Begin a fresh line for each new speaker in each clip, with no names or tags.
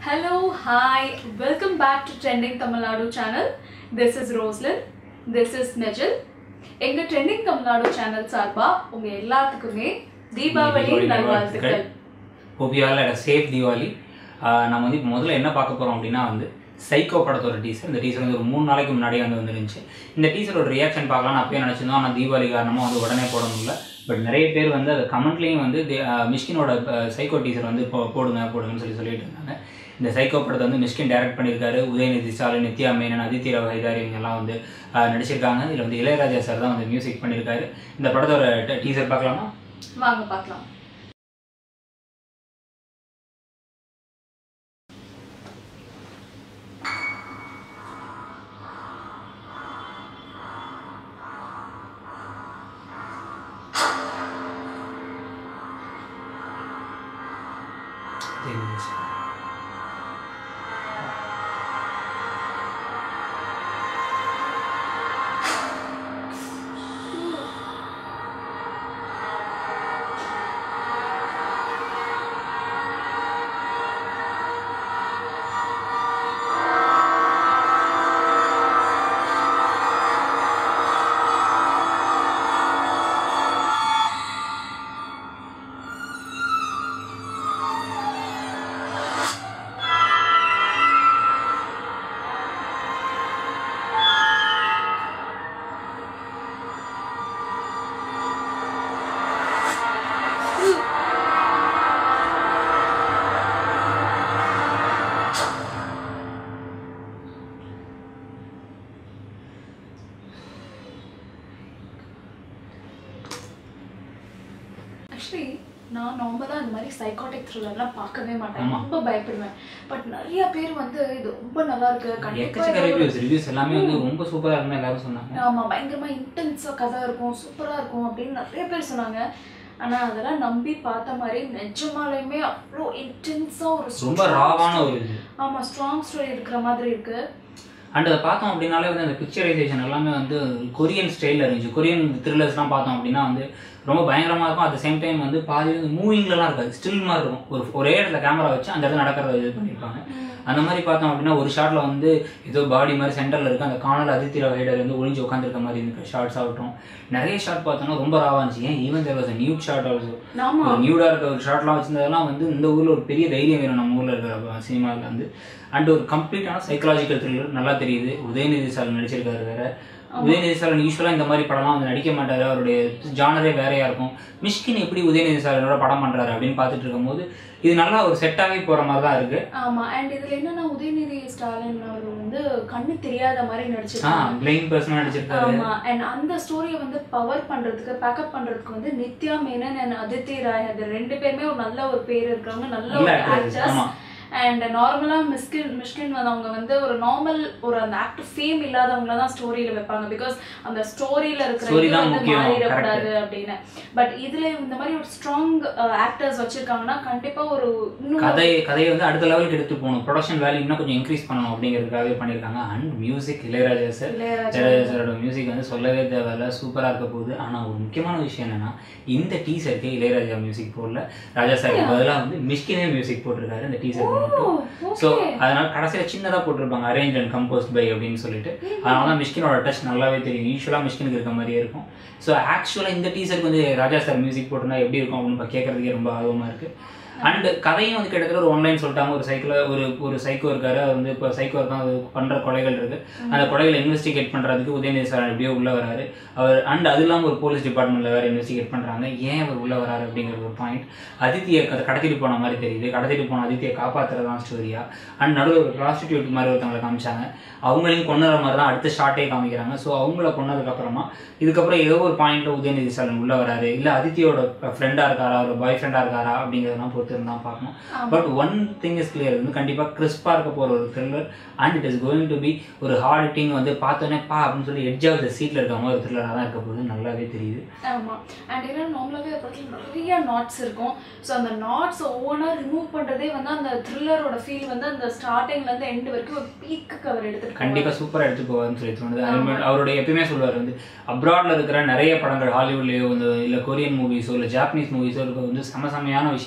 Hello, hi, welcome back to Trending Tamil Nadu channel. This is Roslyn. This is Nejil. எங்க trending Tamil Nadu channel சார்பா உங்க எல்லாத்துக்குமே தீபாவளி
தீபாவளி
நல்வாழ்த்துக்கள்
hope you all had a safe Deepavali ஆஹ் நம்ம வந்து இப்போ முதல்ல என்ன பார்க்க போகிறோம் அப்படின்னா வந்து சைக்கோ படத்தோட டீசர் இந்த டீசர் வந்து ஒரு மூணு நாளைக்கு முன்னாடியே வந்து வந்துருந்துச்சு இந்த டீசரோட ரியாக்ஷன் பார்க்கலாம் நான் அப்பயே நினச்சிருந்தோம் ஆனால் தீபாவளி காரணமாக வந்து உடனே போட முடியல பட் நிறைய பேர் வந்து அது கமெண்ட்லேயும் வந்து தி- ஆஹ் மிஷ்கினோட சைக்கோ டீசர் வந்து இப்போ போடுங்க போடுங்கன்னு சொல்லி சொல்லிட்டு இருந்தாங்க இந்த சைக்கோ படத்தை வந்து மிஷ்கின் டைரக்ட் பண்ணியிருக்காரு உதயநிதி ஸ்டாலின் நித்யா மேனன் அதித்தி ராவ் ஹைதாரி இவங்கெல்லாம் வந்து ஆஹ் நடிச்சிருக்காங்க இதில் வந்து இளையராஜா சார் தான் வந்து மியூசிக் பண்ணியிருக்காரு இந்த படத்தோட டீசர் பார்க்கலாமா
வாங்க பார்க்கலாம் ஆக்சுவலி நான் நார்மலாக இந்த மாதிரி சைக்காட்டிக் த்ரில்லர்லாம் பார்க்கவே மாட்டேன்
ஆமா.
ரொம்ப பயப்படுவேன் பட் நிறைய பேர் வந்து இது ரொம்ப நல்லா இருக்கு கண்டிப்பா
எக்கச்சக்க
இது ஒரு-
ரிவ்யூஸ் ரிவ்யூஸ் எல்லாமே வந்து ரொம்ப சூப்பரா இருந்தா எல்லாரும் சொன்னாங்க
ஆமா பயங்கரமா இன்டென்ஸா கதை இருக்கும் சூப்பரா இருக்கும் அப்படின்னு நிறைய பேர் சொன்னாங்க ஆனா அதெல்லாம் நம்பி பார்த்த மாதிரி நிஜமாலையுமே அவ்வளோ இன்டென்ஸா ஒரு
ரொம்ப
strong
ராவான
story-
ஒரு இது
ஆமா ஸ்ட்ராங் ஸ்டோரி இருக்கிற மாதிரி இருக்கு
அண்ட் அதை பார்த்தோம் அப்படின்னாலே வந்து அந்த பிக்சரைசேஷன் எல்லாமே வந்து கொரியன் ஸ்டைலில் இருந்துச்சு கொரியன் த்ரில்லர்ஸ்லாம் பார்த்தோம் அப்படின்னா வந்து ரொம்ப பயங்கரமாக இருக்கும் அட் சேம் டைம் வந்து பாதி வந்து மூவிங்லலாம் இருக்காது ஸ்டில் மாதிரி இருக்கும் ஒரு ஒரே இடத்துல கேமரா வச்சு அந்த இடத்துல நடக்கிறத இது பண்ணியிருப்பாங்க அந்த மாதிரி பார்த்தோம் அப்படின்னா ஒரு ஷாட்ல வந்து ஏதோ பாடி மாதிரி சென்டர்ல இருக்கு அந்த காணல் அதித்தி ஹைடர் வந்து ஒளிஞ்சு உட்காந்துருக்க மாதிரி இருக்கு ஷார்ட்ஸ் ஆகட்டும் நிறைய ஷாட் பார்த்தோம்னா ரொம்ப ராவா இருந்துச்சு ஏன் even there was nude shot also
ஆமா
ஒரு நியூடா இருக்க ஒரு ஷார்ட்லாம் வச்சிருந்ததெல்லாம் வந்து இந்த ஊர்ல ஒரு பெரிய தைரியம் வேணும் நம்ம ஊர்ல இருக்கிற சினிமாவில் வந்து அண்ட் ஒரு கம்ப்ளீட்டான சைக்கலாஜிக்கல் த்ரில்லர் நல்லா தெரியுது உதயநிதி ஸ்டாலின் நடிச்சிருக்காரு வேற உதயநிதி ஸ்டாலின் யூஸ்வலாக இந்த மாதிரி படம்லாம் வந்து நடிக்க மாட்டாரு அவருடைய ஜானரே வேறையா இருக்கும் மிஷ்கின் எப்படி உதயநிதி ஸ்டாலினோட படம் பண்றாரு அப்படின்னு பார்த்துட்டு இருக்கும்போது இது நல்லா ஒரு செட்டாகி போற மாதிரி தான் இருக்கு
ஆமா அண்ட் இதுல என்னன்னா உதயநிதி ஸ்டாலின் அவர் வந்து கண்ணு தெரியாத மாதிரி
ஆ
நடிச்சிருக்காங்க
பிளைன் பர்சனாக நடிச்சிருக்காரு
ஆமா அண்ட் அந்த ஸ்டோரியை வந்து பவர் பண்றதுக்கு பேக்கப் பண்றதுக்கு வந்து நித்யா மேனன் அண்ட் அதித்தி ராய் அது ரெண்டு பேருமே ஒரு நல்ல ஒரு பேர் இருக்கிறவங்க நல்ல
நல்ல
ஒரு
actors,
ஆக்டர்ஸ்
ஆமா.
அண்ட் நார்மலா மிஸ்கின் மிஷ்கின் வந்து அவங்க வந்து ஒரு நார்மல் ஒரு அந்த ஆக்டிவ் ஃபேம் இல்லாதவங்கள தான் ஸ்டோரியில வைப்பாங்க பிகாஸ் அந்த ஸ்டோரியில இருக்கிற
Story
இது
தான்
வந்து
முக்கியம்,
மாறிடக்கூடாது அப்படின்னு பட் இதுல இந்த மாதிரி ஒரு ஸ்ட்ராங் ஆக்டர்ஸ் வச்சிருக்காங்கன்னா கண்டிப்பா ஒரு இன்னும்
கதை கதையை வந்து அடுத்த லெவலுக்கு எடுத்து போகணும் ப்ரொடக்ஷன் வேல்யூ இன்னும் கொஞ்சம் இன்க்ரீஸ் பண்ணணும் அப்படிங்கிறதுக்காகவே பண்ணியிருக்காங்க and music Ilaiyaraaja sir
Ilaiyaraaja
Ilaiyaraaja சாரோட மியூசிக் வந்து சொல்லவே தேவையில்ல சூப்பராக இருக்க போகுது ஆனால் ஒரு முக்கியமான விஷயம் என்னன்னா இந்த டீசருக்கு இளையராஜா மியூசிக் போடல ராஜா சாருக்கு பதிலாக வந்து மிஷ்கினே மியூசிக் போட்டிருக்காரு இந்த டீசருக்கு மட்டும் ஸோ அதனால கடைசியில் சின்னதாக போட்டிருப்பாங்க அரேஞ்ச் அண்ட் கம்போஸ்ட் பை அப்படின்னு சொல்லிட்டு அதனால தான் மிஷ்கினோட டச் நல்லாவே தெரியும் யூஸ்வலாக மிஷ்கினுக்கு இருக்க மாதிரியே இருக்கும் ஸோ ஆக்சுவலாக இந்த டீசருக்கு வந்து ராஜா சார் மியூசிக் போட்டிருந்தா எப்படி இருக்கும் அப்படின்னு கேட்கறதுக்கே ரொம்ப ஆர்வமாக இருக்குது அண்ட் கதையும் வந்து கிட்டத்தட்ட ஒரு ஒன்லைன் சொல்லிட்டாங்க ஒரு சைக்கிள் ஒரு ஒரு சைக்கோ இருக்காரு அவர் வந்து இப்போ சைக்கோ இருக்காங்க அது பண்ற கொலைகள் இருக்கு அந்த கொலைகளை இன்வெஸ்டிகேட் பண்றதுக்கு உதயநிதி சார் எப்படியோ உள்ள வராரு அவர் அண்ட் அது இல்லாமல் ஒரு போலீஸ் டிபார்ட்மெண்ட்ல வேற இன்வெஸ்டிகேட் பண்றாங்க ஏன் அவர் உள்ள வராரு அப்படிங்கிற ஒரு பாயிண்ட் அதித்தியை க- கடத்திட்டு போன மாதிரி தெரியுது கடத்திட்டு போன அதித்தியை காப்பாத்துறதான் ஸ்டோரியா அண்ட் நடுவில் ஒரு ப்ராஸ்டிடியூட் மாதிரி ஒருத்தவங்களை காமிச்சாங்க அவங்களையும் கொண்டுற மாதிரி தான் அடுத்த ஷார்ட்டே காமிக்கிறாங்க ஸோ அவங்கள கொன்னதுக்கு அப்புறமா இதுக்கப்புறம் ஏதோ ஒரு பாயிண்ட்ல உதயநிதி ஸ்டாலின் உள்ள வராரு இல்ல அதித்தியோட ஃப்ரெண்டா இருக்காரா ஒரு பாய் ஃப்ரெண்டா இருக்காரா அப்படிங்கிறதெல்லாம் பொறுத்து இருந்தா பார்க்கணும் but one thing is clear வந்து கண்டிப்பா கிறிஸ்பா இருக்க போற ஒரு thriller and it is going to be ஒரு ஹார்ட் ஹிட்டிங் வந்து பார்த்தோன்னே பா அப்படின்னு சொல்லி எட்ஜ் ஆஃப் த சீட்ல இருக்க மாதிரி ஒரு த்ரில்லராக தான் இருக்க போகுது நல்லாவே தெரியுது
ஆமா அண்ட் ஏன்னா நார்மலாகவே படத்துல நிறைய நாட்ஸ் இருக்கும் ஸோ அந்த நாட்ஸ் ஒவ்வொன்றா ரிமூவ் பண்றதே வந்து அந்த த்ரில்லரோட ஃபீல் வந்து அந்த ஸ்டார்டிங்ல இருந்து எண்ட் வரைக்கும் ஒரு பீக்கு அவர் எடுத்துட்டு
கண்டிப்பா சூப்பரா எடுத்து போவார்னு சொல்லி தோணுது அது மாதிரி அவருடைய எப்பயுமே சொல்லுவார் வந்து அப்ராட்ல இருக்கிற நிறைய படங்கள் ஹாலிவுட்லயோ வந்து இல்ல கொரியன் மூவிஸோ இல்ல ஜாப்பனீஸ் மூவிஸோ இருக்க வந்து சம சமையான விஷயங்கள்லாம் வந்து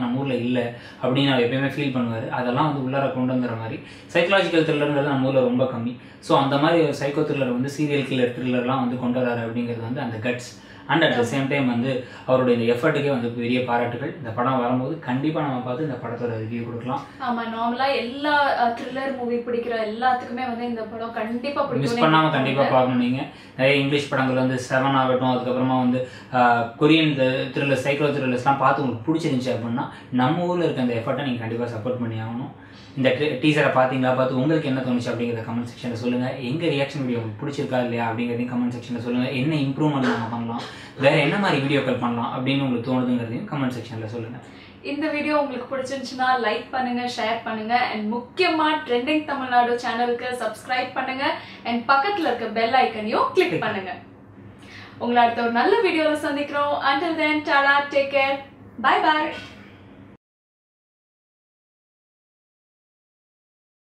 நம்ம ஊரில் இல்லை அப்படின்னு அவர் எப்பயுமே ஃபீல் பண்ணுவார் அதெல்லாம் வந்து உள்ளார கொண்டு வந்துற மாதிரி சைக்கலாஜிக்கல் த்ரில்லருங்கிறது நம்ம ஊரில் ரொம்ப கம்மி ஸோ அந்த மாதிரி ஒரு சைக்கோ த்ரில்லர் வந்து சீரியல் கில்லர் த்ரில்லர்லாம் வந்து கொண்டு வராரு அப்படிங்கிறது வந்து அந்த guts and at the same time வந்து அவருடைய இந்த எஃபர்ட்டுக்கே வந்து பெரிய பாராட்டுகள் இந்த படம் வரும்போது கண்டிப்பாக நம்ம பார்த்து இந்த படத்தோட ரிவ்யூ கொடுக்கலாம்
ஆமா நார்மலா எல்லா த்ரில்லர் மூவி பிடிக்கிற எல்லாத்துக்குமே வந்து இந்த படம் கண்டிப்பா
மிஸ்
பிடிக்கும்
பண்ணாமல் கண்டிப்பாக பார்க்கணும் நீங்கள் நிறைய இங்கிலீஷ் படங்கள் வந்து செவன் ஆகட்டும் அதுக்கப்புறமா வந்து ஆஹ், கொரியன் த்ரில்லர் சைக்கோ த்ரில்லர்ஸ்லாம் பார்த்து உங்களுக்கு பிடிச்சிருந்துச்சு அப்படின்னா நம்ம ஊரில் இருக்க அந்த எஃபர்ட்டை நீங்கள் கண்டிப்பாக சப்போர்ட் பண்ணி ஆகணும் இந்த டீசரை பார்த்தீங்களா பார்த்து உங்களுக்கு என்ன தோணுச்சு அப்படிங்கிறத கமெண்ட் செக்ஷனில் சொல்லுங்கள் எங்கள் ரியாக்ஷன் வீடியோ உங்களுக்கு பிடிச்சிருக்கா இல்லையா அப்படிங்கிறதையும் கமெண்ட் செக்ஷனில் சொல்லுங்கள் என்ன இம்ப்ரூவ்மெண்ட் நம்ம பண்ணலாம் வேறு என்ன மாதிரி வீடியோக்கள் பண்ணலாம் அப்படின்னு உங்களுக்கு தோணுதுங்கிறதையும் கமெண்ட் செக்ஷனில் சொல்லுங்கள்
இந்த வீடியோ உங்களுக்கு பிடிச்சிருந்துச்சுன்னா லைக் பண்ணுங்க ஷேர் பண்ணுங்க அண்ட் முக்கியமா ட்ரெண்டிங் தமிழ்நாடு சேனலுக்கு சப்ஸ்கிரைப் பண்ணுங்க அண்ட் பக்கத்துல இருக்க பெல் ஐக்கனையும் கிளிக் பண்ணுங்க உங்களை அடுத்த ஒரு நல்ல வீடியோல சந்திக்கிறோம் until then டாடா டேக் கேர் பை பை